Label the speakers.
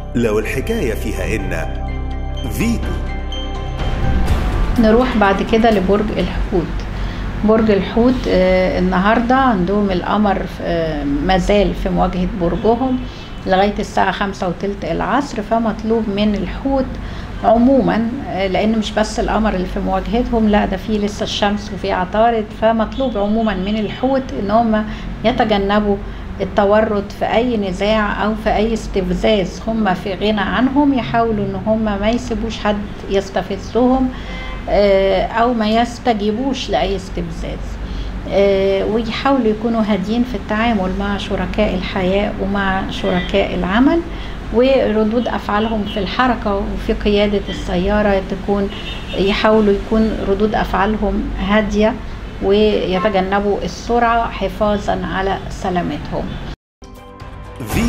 Speaker 1: لو الحكاية فيها إن فيتو
Speaker 2: نروح بعد كده لبرج الحوت برج الحوت آه، النهاردة عندهم القمر آه، مازال في مواجهة برجهم لغاية الساعة خمسة وتلت العصر فمطلوب من الحوت عموما آه، لان مش بس القمر اللي في مواجهتهم لا ده في لسه الشمس وفي عطارد فمطلوب عموما من الحوت ان هم يتجنبوا التورط في اي نزاع او في اي استفزاز هم في غنى عنهم يحاولوا ان هم ما يسيبوش حد يستفزهم آه، او ما يستجيبوش لاي استفزاز آه، ويحاولوا يكونوا هاديين في التعامل مع شركاء الحياة ومع شركاء العمل وردود أفعالهم في الحركة وفي قيادة السيارة تكون يحاولوا يكون ردود أفعالهم هادية ويتجنبوا السرعة حفاظا على سلامتهم
Speaker 1: فيتو